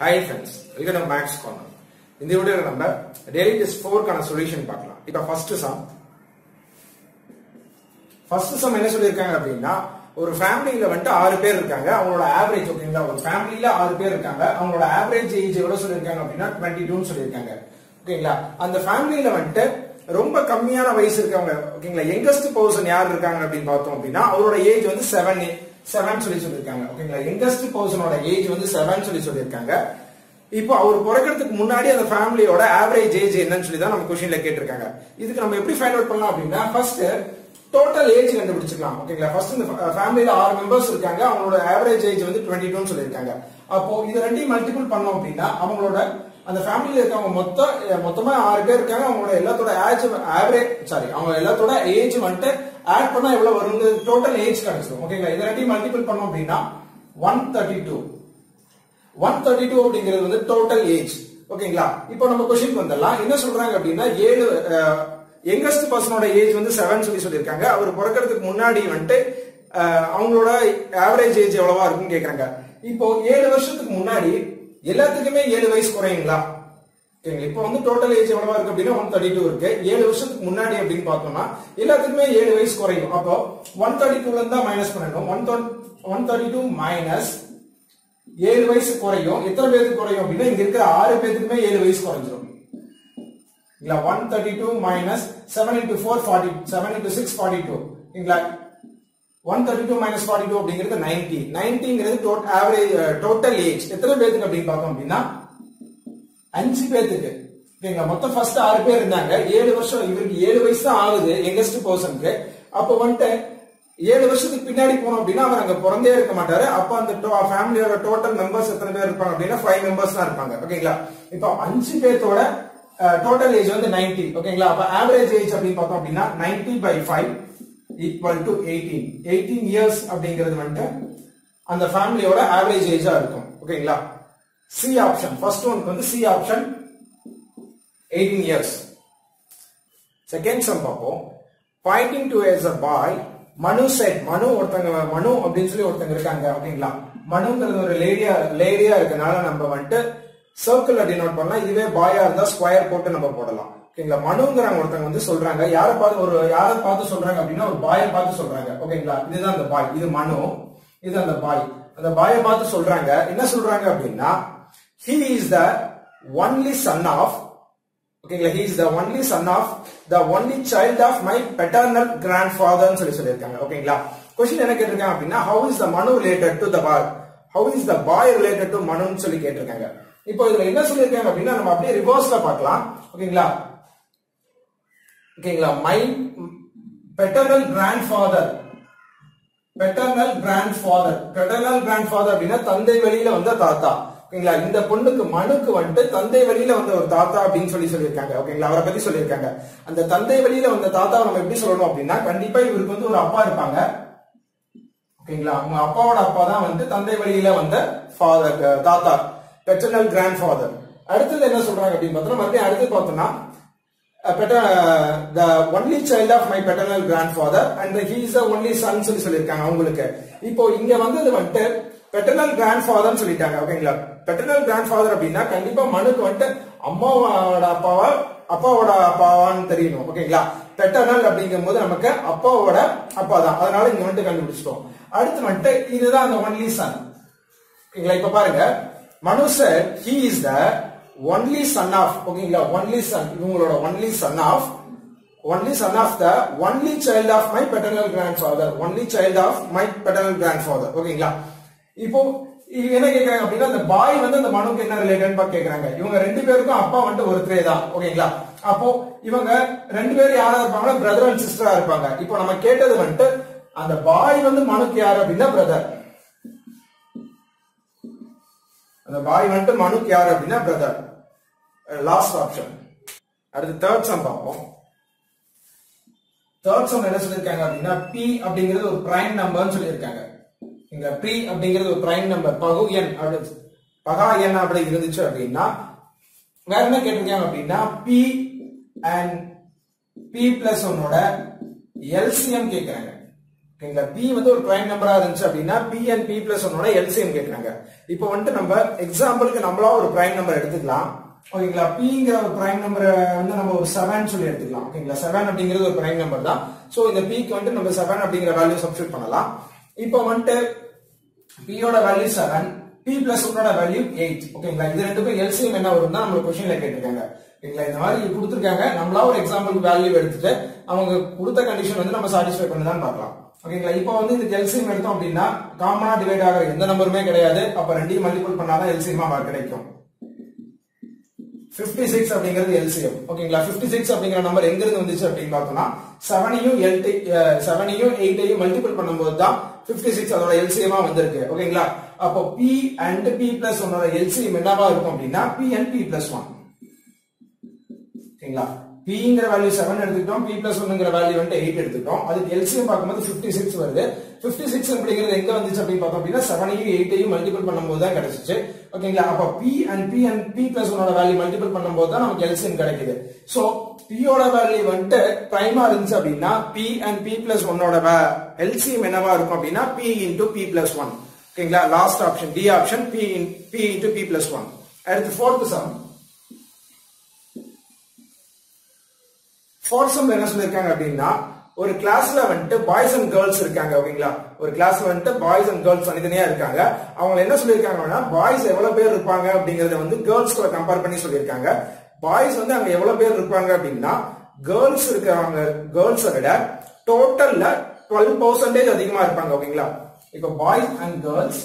hi friends welcome to maths corner இந்த வீடியோல நம்ம டெய்லி டெஸ்ட் ஃபோர்க்கான சொல்யூஷன் பார்க்கலாம் இப்போ ஃபர்ஸ்ட் சம் ஃபர்ஸ்ட் சம் என்ன சொல்லியிருக்காங்க அப்படின்னா ஒரு ஃபேமிலியில வந்துட்டு ஆறு பேர் இருக்காங்க அவங்களோட ஆவரேஜ் ஓகேங்களா ஒரு ஃபேமிலியில ஆறு பேர் இருக்காங்க அவங்களோட ஆவரேஜ் ஏஜ் எவ்வளவு சொல்லியிருக்காங்க அப்படின்னா டுவெண்ட்டி டூன்னு சொல்லியிருக்காங்க ஓகேங்களா அந்த ஃபேமிலியில வந்துட்டு ரொம்ப கம்மியான வயசு இருக்கவங்க ஓகேங்களா யங்கஸ்ட் பர்சன் யார் இருக்காங்க அப்படின்னு பார்த்தோம் அப்படின்னா அவரோட ஏஜ் வந்து செவன் செவன் சொல்லி சொல்லியிருக்காங்க ஓகேங்களா யங்கஸ்ட் பர்சனோட ஏஜ் வந்து செவன் சொல்லி சொல்லியிருக்காங்க இப்போ அவர் பிறக்கிறதுக்கு முன்னாடி அந்த ஃபேமிலியோட ஆவரேஜ் ஏஜ் என்னன்னு சொல்லி தான் நம்ம கொஸ்டின்ல கேட்டிருக்காங்க இதுக்கு நம்ம எப்படி ஃபைண்ட் அவுட் பண்ணலாம் அப்படின்னா ஃபர்ஸ்ட் டோட்டல் ஏஜ் கண்டுபிடிச்சிக்கலாம் ஓகேங்களா ஃபர்ஸ்ட் இந்த ஃபேமிலியில ஆறு மெம்பர்ஸ் இருக்காங்க அவங்களோட ஆவரேஜ் ஏஜ் வந்து டுவெண்ட்டி டூன்னு சொல்லியிருக்காங்க அப்போ இது ரெண்டையும் மல்டிபிள் பண்ணோம் அப்படின்னா அவங்களோட அந்த ஃபேமிலியில இருக்கவங்க மொத்தம் மொத்தமா ஆறு பேர் இருக்காங்க அவங்களோட எல்லாத்தோட ஏஜ் ஆவரேஜ் சாரி அவங்க எல்லாத்தோட ஏஜ் வந்துட்டு ஆட் பண்ணா எவ்வளவு வரும் டோட்டல் ஏஜ் கிடைச்சிடும் ஓகேங்களா இது ரெண்டையும் மல்டிபிள் பண்ணோம் அப்படின்னா one thirty two one thirty two அப்படிங்கிறது வந்து டோட்டல் ஏஜ் ஓகேங்களா இப்போ நம்ம கொஸ்டின் வந்துடலாம் என்ன சொல்றாங்க அப்படின்னா ஏழு யங்கஸ்ட் பர்சனோட ஏஜ் வந்து செவன் சொல்லி சொல்லியிருக்காங்க அவர் பிறக்கிறதுக்கு முன்னாடி வந்துட்டு அவங்களோட ஆவரேஜ் ஏஜ் எவ்வளவா இருக்குன்னு கேக்குறாங்க இப்போ ஏழு வருஷத்துக்கு முன்னாடி எல்லாத்துக்குமே ஏழு வயசு குறையுங்களா ஓகேங்களா இப்போ வந்து டோட்டல் ஏஜ் எவ்வளவா இருக்கு அப்படின்னா ஒன் தேர்ட்டி டூ இருக்கு ஏழு வருஷத்துக்கு முன்னாடி அப்படின்னு பார்த்தோம்னா எல்லாத்துக்குமே ஏழு வயசு குறையும் அப்போ ஒன் தேர்ட்டி டூல இருந்தா மைனஸ் பண்ணணும் one one thirty two minus ஏழு வயசு குறையும் எத்தனை பேருக்கு குறையும் அப்படின்னா இங்க இருக்கிற ஆறு பேருக்குமே ஏழு வயசு குறைஞ்சிரும் இல்ல one thirty two minus seven into four forty seven into six forty two இல்லைங்களா one thirty two minus forty two அப்படிங்கிறது நைன்டி நைன்டிங்கிறது ஆவரேஜ் டோட்டல் ஏஜ் எத்தனை பேருக்கு அப்படின்னு பார்த்தோம் அப்படின்னா அஞ்சு பேர்த்துக்கு ஓகேங்களா மொத்தம் ஃபர்ஸ்ட் ஆறு பேர் இருந்தாங்க ஏழு வருஷம் இவருக்கு ஏழு வயசு தான் ஆகுது யங்கஸ்ட் பர்சனுக்கு அப்போ வந்துட்டு ஏழு வருஷத்துக்கு பின்னாடி போனோம் அப்படின்னா அவர் அங்க பிறந்தே இருக்க மாட்டாரு அப்ப அந்த ஃபேமிலியோட டோட்டல் மெம்பர்ஸ் எத்தனை பேர் இருப்பாங்க அப்படின்னா ஃபைவ் மெம்பர்ஸ் தான் இருப்பாங்க ஓகேங்களா இப்போ அஞ்சு பேர்த்தோட டோட்டல் ஏஜ் வந்து நைன்டி ஓகேங்களா அப்ப ஆவரேஜ் ஏஜ் அப்படின்னு பார்த்தோம் அப்படின்னா ninety by five equal to eighteen eighteen years அப்படிங்கிறது வந்துட்டு அந்த ஃபேமிலியோட ஆவரேஜ் ஏஜா இருக்கும் ஓகேங்களா சி ஆப்ஷன் ஃபர்ஸ்ட் ஒனுக்கு வந்து C option eighteen years second sum பார்ப்போம் pointing to as a boy Manu said மனு ஒருத்தங்க மனு அப்படின்னு சொல்லி ஒருத்தங்க இருக்காங்க ஓகேங்களா மனுங்கிறது ஒரு லேடியா லேடியா இருக்கனால நம்ம வந்துட்டு சர்க்கிள் டினோட் பண்ணலாம் இதுவே பாயா இருந்தா ஸ்கொயர் போட்டு நம்ம போடலாம் ஓகேங்களா மனுங்கிறவங்க ஒருத்தங்க வந்து சொல்றாங்க யாரை பார்த்து ஒரு யாரை பார்த்து சொல்றாங்க அப்படின்னா ஒரு பாயை பார்த்து சொல்றாங்க ஓகேங்களா இதுதான் அந்த பாய் இது மனு இது அந்த பாய் அந்த பாயை பார்த்து சொல்றாங்க என்ன சொல்றாங்க அப்படின்னா he is the only son of ஓகேங்களா he is the only son of the only child of my paternal grand ஃபாதர்னு சொல்லி சொல்லியிருக்காங்க ஓகேங்களா கொஸ்டின் என்ன கேட்டிருக்காங்க அப்படின்னா how is the Manu related to the boy how is the boy related to மனுன்னு சொல்லி கேட்டிருக்காங்க இப்போ இதுல என்ன சொல்லியிருக்காங்க அப்படின்னா நம்ம அப்படியே ரிவர்ஸ்ல பார்க்கலாம் ஓகேங்களா ஓகேங்களா my paternal grand father paternal grand father paternal grand father அப்படின்னா தந்தை வழியில வந்த தாத்தா ஓகேங்களா இந்த பொண்ணுக்கு மனுக்கு வந்துட்டு தந்தை வழியில வந்த ஒரு தாத்தா அப்படின்னு சொல்லி சொல்லியிருக்காங்க ஓகேங்களா அவரை பத்தி சொல்லியிருக்காங்க அந்த தந்தை வழியில வந்த தாத்தாவை நம்ம எப்படி சொல்லணும் அப்படின்னா கண்டிப்பா இவருக்கு வந்து ஒரு அப்பா இருப்பாங்க ஓகேங்களா அவங்க அப்பாவோட அப்பா தான் வந்து தந்தை வழியில வந்த ஃபாதர் தாத்தா பெட்டர்னல் கிராண்ட் ஃபாதர் அடுத்தது என்ன சொல்றாங்க அப்படின்னு பார்த்தோம்னா மறுபடியும் அடுத்து பார்த்தோம்னா the only child of my paternal grand father and he is the only son சொல்லி சொல்லியிருக்காங்க அவங்களுக்கு இப்போ இங்க வந்தது வந்துட்டு பெட்டர்னல் கிராண்ட் ஃபாதர் சொல்லிட்டாங்க ஓகேங்களா பெட்டர்னல் கிராண்ட் ஃபாதர் அப்படின்னா கண்டிப்பா மனுக்கு வந்துட்டு அம்மாவோட அப்பாவா அப்பாவோட அப்பாவான்னு தெரியணும் ஓகேங்களா பெட்டர்னல் அப்படிங்கும் போது நமக்கு அப்பாவோட அப்பா தான் அதனால இங்க வந்துட்டு கண்டுபிடிச்சிட்டோம் அடுத்து வந்துட்டு இதுதான் அந்த ஒன்லி சன் ஓகேங்களா இப்ப பாருங்க Manu sir he is the only son of ஓகேங்களா ஒன்லி சன் இவங்களோட only son of only son of the only child of my paternal grand father only child of my paternal grand father ஓகேங்களா இப்போ என்ன கேக்குறாங்க அப்படின்னா அந்த பாய் வந்து அந்த மனுக்கு என்ன ரிலேட்டட் கேக்குறாங்க இவங்க ரெண்டு பேருக்கும் அப்பா வந்துட்டு ஒருத்தரே தான் ஓகேங்களா அப்போ இவங்க ரெண்டு பேரும் யாரா இருப்பாங்கன்னா பிரதர் அண்ட் சிஸ்டரா இருப்பாங்க இப்போ நம்ம கேட்டது வந்துட்டு அந்த பாய் வந்து மனுக்கு யாரு அப்படின்னா பிரதர் அந்த பாய் வந்துட்டு மனுக்கு யாரு அப்படின்னா பிரதர் லாஸ்ட் ஆப்ஷன் அடுத்து தேர்ட் சம் பார்ப்போம் தேர்ட் சம் என்ன சொல்லியிருக்காங்க அப்படின்னா பி அப்படிங்கிறது ஒரு பிரைம் நம்பர்னு சொல்லியிருக்காங்க இங்க பி அப்படிங்கிறது ஒரு பிரைம் நம்பர் பகு எண் அப்படி பகா எண் அப்படி இருந்துச்சு அப்படின்னா வேற என்ன கேட்டிருக்காங்க அப்படின்னா பி அண்ட் பி பிளஸ் ஒன்னோட எல்சிஎம் கேட்கிறாங்க ஓகேங்களா பி வந்து ஒரு பிரைம் நம்பரா இருந்துச்சு அப்படின்னா பி அண்ட் பி பிளஸ் ஒன்னோட எல்சிஎம் கேட்கறாங்க இப்போ வந்துட்டு நம்ம எக்ஸாம்பிளுக்கு நம்மளா ஒரு பிரைம் நம்பர் எடுத்துக்கலாம் ஓகேங்களா பிங்கிற ஒரு பிரைம் நம்பர் வந்து நம்ம ஒரு செவன் சொல்லி எடுத்துக்கலாம் ஓகேங்களா செவன் அப்படிங்கிறது ஒரு பிரைம் நம்பர் தான் சோ இந்த பிக்கு வந்துட்டு நம்ம செவன் அப்படிங்கிற வேல்யூ சப்ஸ்டியூட் பண்ணலாம் இப்போ வந்துட்டு பியோட வேல்யூ செவன் பி பிளஸ் ஒன்னோட வேல்யூ எயிட் ஓகேங்களா இது ரெண்டுக்கும் எல்சிஎம் என்ன வரும் தான் நம்ம கொஸ்டின்ல கேட்டிருக்காங்க ஓகேங்களா இந்த மாதிரி கொடுத்துருக்காங்க நம்மளா ஒரு எக்ஸாம்பிள் வேல்யூ எடுத்துட்டு அவங்க கொடுத்த கண்டிஷன் வந்து நம்ம சாட்டிஸ்ஃபை பண்ணதான் பார்க்கலாம் ஓகேங்களா இப்போ வந்து இந்த எல்சிஎம் எடுத்தோம் அப்படின்னா காமனா டிவைட் ஆகிற எந்த நம்பருமே கிடையாது அப்ப ரெண்டையும் மல்டிபிள் பண்ணாதான் எல்சிஎம் கிடைக்கும் 56 அப்படிங்கிறது எல்சிஎம் ஓகேங்களா 56 அப்படிங்கிற நம்பர் எங்க இருந்து வந்துச்சு அப்படின்னு பார்த்தோம்னா செவனையும் எல்டி செவனையும் எயிட்டையும் மல்டிபிள் பண்ணும்போது தான் 56 அதோட எல்சிஎமா வந்திருக்கு ஓகேங்களா அப்போ பி அண்ட் பி பிளஸ் ஒன்னோட எல்சிஎம் என்னவா இருக்கும் அப்படின்னா P and P plus one ஓகேங்களா பிங்கிற வேல்யூ செவன் எடுத்துக்கிட்டோம் பி பிளஸ் ஒன்னுங்கிற வேல்யூ வந்து எயிட் எடுத்துக்கிட்டோம் அதுக்கு எல்சிஎம் பார்க்கும்போது பிப்டி சிக்ஸ் வருது பிப்டி சிக்ஸ் அப்படிங்கிறது எங்க வந்துச்சு அப்படின்னு பார்த்தோம் அப்படின்னா செவனையும் எயிட்டையும் மல்டிபிள் பண்ணும்போது தான் கிடைச்சிச்சு ஓகேங்களா அப்ப P and P and P plus ஒன்னோட வேல்யூ மல்டிபிள் பண்ணும்போது தான் நமக்கு எல்சிஎம் கிடைக்குது சோ பியோட வேல்யூ வந்துட்டு பிரைமா இருந்துச்சு அப்படின்னா பி அண்ட் பி பிளஸ் ஒன்னோட எல்சிஎம் என்னவா இருக்கும் அப்படின்னா P into P plus one ஓகேங்களா last option D option P P into P plus one அடுத்து ஃபோர்த் சம் ஃபோர்த் சம் என்ன சொல்லிருக்காங்க அப்படின்னா ஒரு கிளாஸ்ல வந்துட்டு பாய்ஸ் அண்ட் கேர்ள்ஸ் இருக்காங்க ஓகேங்களா ஒரு கிளாஸ்ல வந்துட்டு பாய்ஸ் அண்ட் கேர்ள்ஸ் தனித்தனியா இருக்காங்க அவங்க என்ன சொல்லியிருக்காங்கன்னா பாய்ஸ் எவ்வளவு பேர் இருப்பாங்க அப்படிங்கறத வந்து கேர்ள்ஸ் கூட கம்பேர் பண்ணி சொல்லியிருக்காங்க பாய்ஸ் வந்து அங்க எவ்வளவு பேர் இருப்பாங்க அப்படின்னா கேர்ள்ஸ் இருக்கிறவங்க கேர்ள்ஸை விட டோட்டல்ல டுவெல் பர்சன்டேஜ் அதிகமா இருப்பாங்க ஓகேங்களா இப்போ boys and girls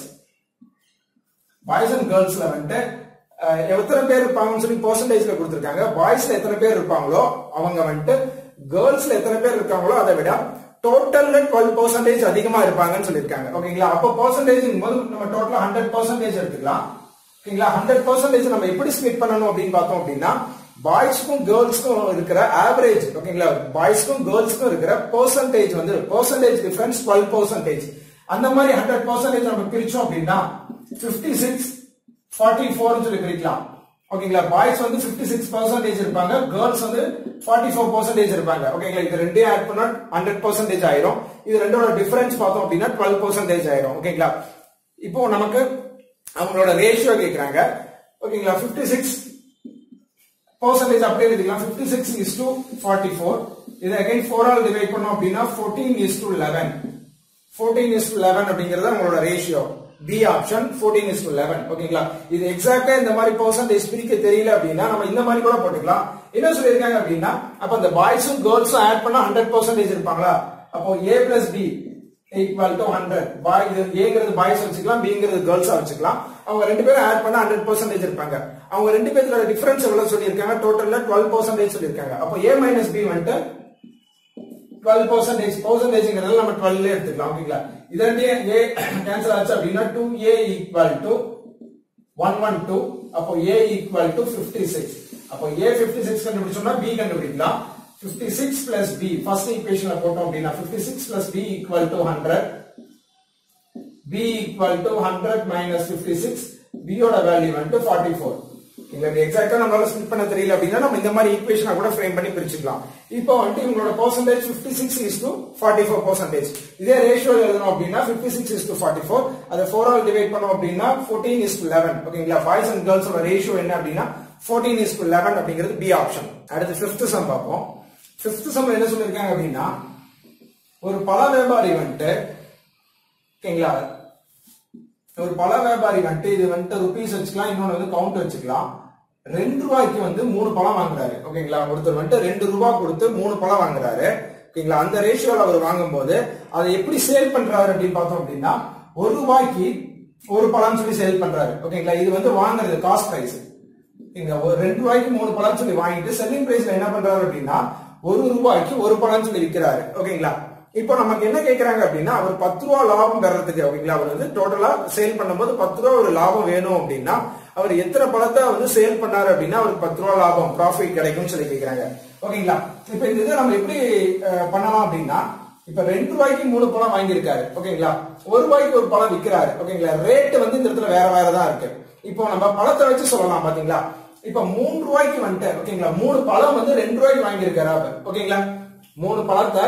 boys and கேர்ள்ஸ்ல வந்துட்டு அஹ், எத்தனை பேர் இருப்பாங்கன்னு சொல்லி பெர்சன்டேஜ்ல கொடுத்திருக்காங்க பாய்ஸ்ல எத்தனை பேர் இருப்பாங்களோ அவங்க வந்துட்டு கேர்ள்ஸ்ல எத்தனை பேர் இருக்காங்களோ அதை விட டோட்டல்ல டுவெல் பர்சன்டேஜ் அதிகமா இருப்பாங்கன்னு சொல்லியிருக்காங்க ஓகேங்களா அப்போ பர்சன்டேஜ் போது நம்ம டோட்டலா ஹண்ட்ரட் பர்சன்டேஜ் எடுத்துக்கலாம் ஓகேங்களா ஹண்ட்ரட் பர்சன்டேஜ் நம்ம எப்படி ஸ்பிளிட் பண்ணணும் அப்படின்னு பார்த்தோம் அப்படின்னா பாய்ஸ்க்கும் கேர்ள்ஸ்க்கும் இருக்கிற ஆவரேஜ் ஓகேங்களா பாய்ஸ்க்கும் கேர்ள்ஸ்க்கும் இருக்கிற பர்சன்டேஜ் வந்து பர்சன்டேஜ் டிஃபரன்ஸ் டுவெல் பர்சன்டேஜ் அந்த மாதிரி ஹண்ட்ரட் பர்சன்டேஜ் நம்ம பிரிச்சோம் அப்படின்னா பிப்டி சிக்ஸ் ஃபார்ட்டி ஃபோர்னு சொல்லி பிரிக்கலாம் ஓகேங்களா பாய்ஸ் வந்து 56% சிக்ஸ் பர்சன்டேஜ் இருப்பாங்க கேர்ள்ஸ் வந்து ஃபார்ட்டி ஃபோர் பர்சன்டேஜ் இருப்பாங்க ஓகேங்களா இது ரெண்டையும் ஆட் பண்ணா ஹண்ட்ரட் பர்சன்டேஜ் ஆயிரும் இது ரெண்டோட டிஃபரன்ஸ் பார்த்தோம் அப்படின்னா டுவெல் பர்சன்டேஜ் ஆயிரும் ஓகேங்களா இப்போ நமக்கு அவங்களோட ரேஷியோ கேக்குறாங்க ஓகேங்களா 56 சிக்ஸ் பர்சன்டேஜ் அப்படியே எழுதிக்கலாம் 56 six is to forty four இதை அகைன் ஃபோர் ஆல் டிவைட் பண்ணோம் அப்படின்னா fourteen is to eleven fourteen is to eleven அப்படிங்கிறது உங்களோட ratio B option fourteen is to eleven ஓகேங்களா இது எக்ஸாக்டா இந்த மாதிரி பர்சன்டேஜ் பிரிக்க தெரியல அப்படின்னா நம்ம இந்த மாதிரி கூட போட்டுக்கலாம் என்ன சொல்லியிருக்காங்க அப்படின்னா அப்ப இந்த பாய்ஸும் கேர்ள்ஸும் ஆட் பண்ணா ஹண்ட்ரட் பர்சன்டேஜ் இருப்பாங்களா அப்போ A plus B equal to hundred boy இது ஏங்கிறது பாய்ஸ் வச்சுக்கலாம் பிங்கிறது கேர்ள்ஸா வச்சுக்கலாம் அவங்க ரெண்டு பேரும் ஆட் பண்ணா ஹண்ட்ரட் பர்சன்டேஜ் இருப்பாங்க அவங்க ரெண்டு பேரோட டிஃபரன்ஸ் எவ்வளவு சொல்லியிருக்காங்க டோட்டல்ல டுவெல் பர்சன்டேஜ் சொல்லியிருக்காங்க அப்போ ஏ மைனஸ் பி வந்துட்டு டுவெல் பர்சன்டேஜ் பர்சன்டேஜ்ங்கிறதுல நம்ம டுவெல் எடுத்துக்கலாம் ஓகேங்களா இது ரெண்டையும் ஏ கேன்சல் ஆச்சு அப்படின்னா two A equal to one one two அப்போ A equal to fifty six அப்போ ஏ பிப்டி சிக்ஸ் கண்டுபிடிச்சோம்னா பி கண்டுபிடிக்கலாம் fifty six plus B first ஈக்குவேஷன்ல போட்டோம் அப்படின்னா fifty six plus B equal to hundred B equal to hundred minus fifty six பியோட value வந்துட்டு forty four எங்களுக்கு எக்ஸாக்டா நம்மளால ஸ்பிட் பண்ண தெரியல அப்படின்னா நம்ம இந்த மாதிரி ஈக்குவேஷனை கூட ஃப்ரேம் பண்ணி பிரிச்சுக்கலாம் இப்போ வந்துட்டு உங்களோட percentage 56 six is to forty four percentage இதே ரேஷியோ எழுதணும் அப்படின்னா 56 six is to forty four அதை ஃபோர் ஆல் டிவைட் பண்ணோம் அப்படின்னா ஃபோர்டீன் இஸ் டு லெவன் ஓகேங்களா பாய்ஸ் அண்ட் கேர்ள்ஸோட ரேஷியோ என்ன அப்படின்னா ஃபோர்டீன் இஸ் டு லெவன் அப்படிங்கிறது பி ஆப்ஷன் அடுத்து ஃபிஃப்த் சம் பார்ப்போம் ஃபிஃப்த் சம் என்ன சொல்லியிருக்காங்க அப்படின்னா ஒரு பல வியாபாரி வந்துட்டு ஓகேங்களா ஒரு பழ வியாபாரி வந்துட்டு இது வந்துட்டு ருபீஸ் வச்சுக்கலாம் இன்னொன்னு வந்து கவுண்ட் வச்சுக்கலாம் ரெண்டு ரூபாய்க்கு வந்து மூணு பழம் வாங்குறாரு ஓகேங்களா ஒருத்தர் வந்துட்டு ரெண்டு ரூபாய் கொடுத்து மூணு பழம் வாங்குறாரு ஓகேங்களா அந்த ரேஷியோல அவர் வாங்கும்போது அதை எப்படி சேல் பண்றாரு அப்படின்னு பார்த்தோம் அப்படின்னா ஒரு ரூபாய்க்கு ஒரு பழம் சொல்லி சேல் பண்றாரு ஓகேங்களா இது வந்து வாங்குறது காஸ்ட் பிரைஸ் இங்க ஒரு ரெண்டு ரூபாய்க்கு மூணு பழம் சொல்லி வாங்கிட்டு செல்லிங் பிரைஸ்ல என்ன பண்றாரு அப்படின்னா ஒரு ரூபாய்க்கு ஒரு பழம் சொல்லி விற்கிறாரு ஓகேங்களா இப்போ நமக்கு என்ன கேக்குறாங்க அப்படின்னா அவர் பத்து ரூபா லாபம் பெறறதுக்கு ஓகேங்களா அவர் வந்து டோட்டலா சேல் பண்ணும்போது பத்து ரூபா ஒரு லாபம் வேணும் அப்படின்னா அவர் எத்தனை பழத்தை வந்து சேல் பண்ணாரு அப்படின்னா அவருக்கு பத்து ரூபா லாபம் ப்ராஃபிட் கிடைக்கும்னு சொல்லி கேக்குறாங்க ஓகேங்களா இப்போ இந்த இதை நம்ம எப்படி அஹ், பண்ணலாம் அப்படின்னா இப்ப ரெண்டு ரூபாய்க்கு மூணு பழம் வாங்கியிருக்காரு ஓகேங்களா ஒரு ரூபாய்க்கு ஒரு பழம் விற்கிறாரு ஓகேங்களா ரேட் வந்து இந்த இடத்துல வேற வேற தான் இருக்கு இப்போ நம்ம பழத்தை வச்சு சொல்லலாம் பாத்தீங்களா இப்ப மூணு ரூபாய்க்கு வந்துட்டு ஓகேங்களா மூணு பழம் வந்து ரெண்டு ரூபாய்க்கு வாங்கியிருக்காரு அவர் ஓகேங்களா மூணு பழத்தை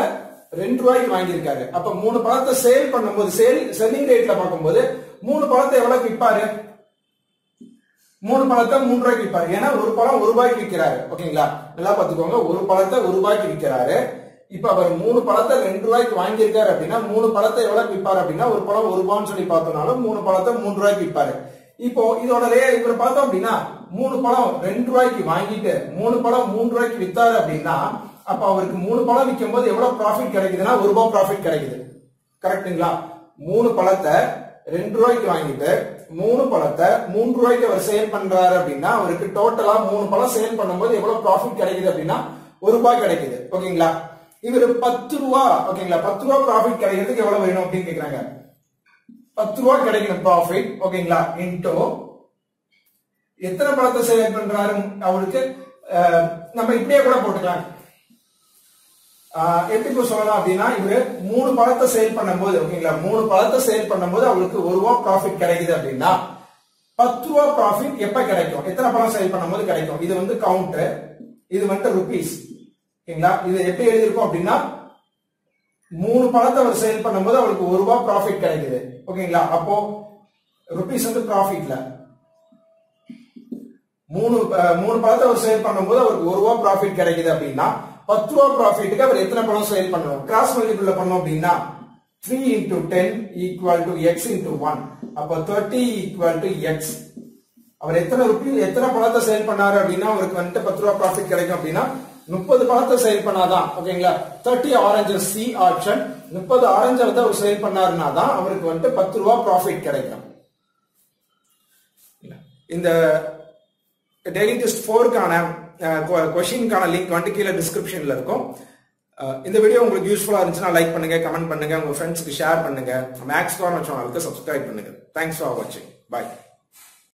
ரெண்டு ரூபாய்க்கு வாங்கியிருக்காரு அப்ப மூணு பழத்தை சேல் பண்ணும்போது சேல் செல்லிங் ரேட்ல பார்க்கும்போது மூணு பழத்தை எவ்வளவு விற்பாரு மூணு பழத்தை மூணு ரூபாய்க்கு விற்பாரு ஏன்னா ஒரு பழம் ஒரு ரூபாய்க்கு விற்கிறாரு ஓகேங்களா நல்லா பாத்துக்கோங்க ஒரு பழத்தை ஒரு ரூபாய்க்கு விற்கிறாரு இப்ப அவர் மூணு பழத்தை ரெண்டு ரூபாய்க்கு வாங்கியிருக்காரு அப்படின்னா மூணு பழத்தை எவ்வளவு விற்பாரு அப்படின்னா ஒரு பழம் ஒரு ரூபான்னு சொல்லி பார்த்தோம்னாலும் மூணு பழத்தை மூணு ரூபாய்க்கு விற்பாரு இப்போ இதோட ரே இவர் பார்த்தோம் அப்படின்னா மூணு பழம் ரெண்டு ரூபாய்க்கு வாங்கிட்டு மூணு பழம் மூணு ரூபாய்க்கு வித்தாரு அப்படின்னா அப்ப அவருக்கு மூணு பழம் விற்கும் போது எவ்வளவு ப்ராஃபிட் கிடைக்குதுன்னா ஒரு ரூபாய் ப்ராஃபிட் கிடைக்குது கரெக்ட்டுங்களா மூணு பழத்தை ரெண்டு ரூபாய்க்கு வாங்கிட்டு மூணு பழத்தை மூன்று ரூபாய்க்கு அவர் சேல் பண்றாரு அப்படின்னா அவருக்கு டோட்டலா மூணு பழம் சேல் பண்ணும்போது எவ்வளவு ப்ராஃபிட் கிடைக்குது அப்படின்னா ஒரு ரூபாய் கிடைக்குது ஓகேங்களா இவர் பத்து ரூபா ஓகேங்களா பத்து ரூபா ப்ராஃபிட் கிடைக்கிறதுக்கு எவ்வளவு வேணும் அப்படின்னு கேக்குறாங்க பத்து ரூபா கிடைக்கணும் ப்ராஃபிட் ஓகேங்களா இன்டோ எத்தனை பழத்தை சேல் பண்றாரு அவருக்கு அஹ், நம்ம இப்படியே கூட போட்டுக்கலாம் ஆஹ் எப்படி இப்போ சொல்லலாம் அப்படின்னா இவரு மூணு பழத்தை சேல் பண்ணும்போது ஓகேங்களா மூணு பழத்தை சேல் பண்ணும்போது அவருக்கு ஒரு ரூபா ப்ராஃபிட் கிடைக்குது அப்படின்னா பத்து ரூபா ப்ராஃபிட் எப்ப கிடைக்கும் எத்தனை பழம் சேல் பண்ணும்போது கிடைக்கும் இது வந்து கவுண்ட் இது வந்து ருபீஸ் ஓகேங்களா இது எப்படி எழுதியிருக்கோம் அப்படின்னா மூணு பழத்தை அவர் சேல் பண்ணும்போது அவருக்கு ஒரு ரூபா ப்ராஃபிட் கிடைக்குது ஓகேங்களா அப்போ ருபீஸ் வந்து ப்ராஃபிட்ல மூணு அஹ், மூணு பழத்தை அவர் சேல் பண்ணும்போது அவருக்கு ஒரு ரூபா ப்ராஃபிட் கிடைக்குது அப்படின்னா பத்து ரூபா ப்ராஃபிட்டுக்கு அவர் எத்தனை பழம் சேல் பண்ணணும் கிராஸ் மல்டிபிள் பண்ணோம் அப்படின்னா three into ten equal to X into one அப்போ தேர்ட்டி ஈக்குவல் டு எக்ஸ் அவர் எத்தனை ருபி எத்தனை பழத்தை சேல் பண்ணாரு அப்படின்னா அவருக்கு வந்துட்டு பத்து ரூபா ப்ராஃபிட் கிடைக்கும் அப்படின்னா முப்பது பழத்தை சேல் பண்ணாதான் ஓகேங்களா தேர்ட்டி ஆரஞ்சு சி ஆப்ஷன் முப்பது ஆரஞ்சு வந்து அவர் சேல் பண்ணாருன்னா தான் அவருக்கு வந்துட்டு பத்து ரூபா ப்ராஃபிட் கிடைக்கும் இந்த டெய்லி டெஸ்ட் ஃபோருக்கான கொஷினுக்கான லிங்க் வந்துட்டு கீழே டிஸ்கிரிப்ஷன்ல இருக்கும் அஹ், இந்த வீடியோ உங்களுக்கு யூஸ்ஃபுல்லா இருந்துச்சுன்னா லைக் பண்ணுங்க கமெண்ட் பண்ணுங்க உங்க ஃப்ரெண்ட்ஸ்க்கு ஷேர் பண்ணுங்க மேக்ஸ் கார்னர் சேனலுக்கு சப்ஸ்கிரைப் பண்ணுங்க தேங்க்ஸ் ஃபார் வாட்சிங் பாய்